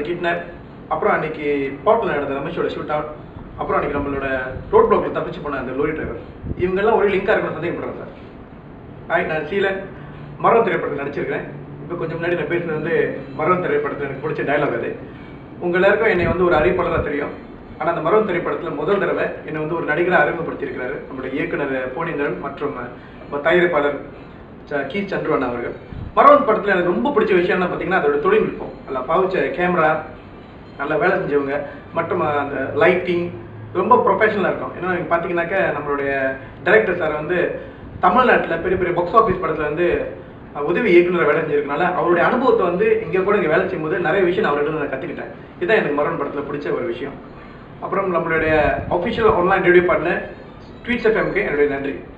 kidnap அப்புறம் அன்னைக்கு பாட்டில் நடந்த ரமேஷோட ஷூட் அவுட் அப்புறம் அன்னைக்கு நம்மளோட ரோட் பிளாக்ல தப்பிச்சு போன அந்த லோரி டிரைவர் இவங்கெல்லாம் ஒரே லிங்காக இருக்கணும் சந்தேகப்படுறேன் சார் ஹாய் நான் சீலன் மரம் திரைப்படத்தில் நடிச்சிருக்கிறேன் இப்போ கொஞ்சம் முன்னாடி நான் பேசுனது வந்து மரம் திரைப்படத்தில் எனக்கு பிடிச்ச டயலாக் அது உங்க எல்லாருக்கும் என்னை வந்து ஒரு அறிவிப்பாளராக தெரியும் ஆனால் அந்த மரம் திரைப்படத்தில் முதல் தடவை என்னை வந்து ஒரு நடிகராக அறிமுகப்படுத்தியிருக்கிறாரு நம்மளுடைய இயக்குனர் போனீந்திரன் மற்றும் நம்ம தயாரிப்பாளர் ச- கி சந்துருவன் அவர்கள் மரம் படத்தில் எனக்கு ரொம்ப பிடிச்ச விஷயம் என்ன பார்த்தீங்கன்னா அதோட தொழில்நுட்பம் அதில் பாவிச்ச கேமரா நல்லா வேலை செஞ்சவங்க மற்றும் அந்த லைட்டிங் ரொம்ப ப்ரொஃபஷனலாக இருக்கும் ஏன்னா நீங்கள் பார்த்தீங்கன்னாக்க நம்மளுடைய டைரக்டர் சார் வந்து தமிழ்நாட்டில் பெரிய பெரிய பாக்ஸ் ஆஃபீஸ் படத்தில் வந்து அஹ், உதவி இயக்குனர் வேலை செஞ்சிருக்கனால அவருடைய அனுபவத்தை வந்து இங்கே கூட இங்கே வேலை செய்யும்போது நிறைய விஷயம் நான் அவர்கிட்ட நான் கற்றுக்கிட்டேன் இதுதான் எனக்கு மரண் படத்தில் பிடிச்ச ஒரு விஷயம் அப்புறம் நம்மளுடைய அஃபிஷியல் ஆன்லைன் ரேடியோ பண்ண ட்வீட்ஸ் எஃப்எம்க்கு என்னுடைய நன்றி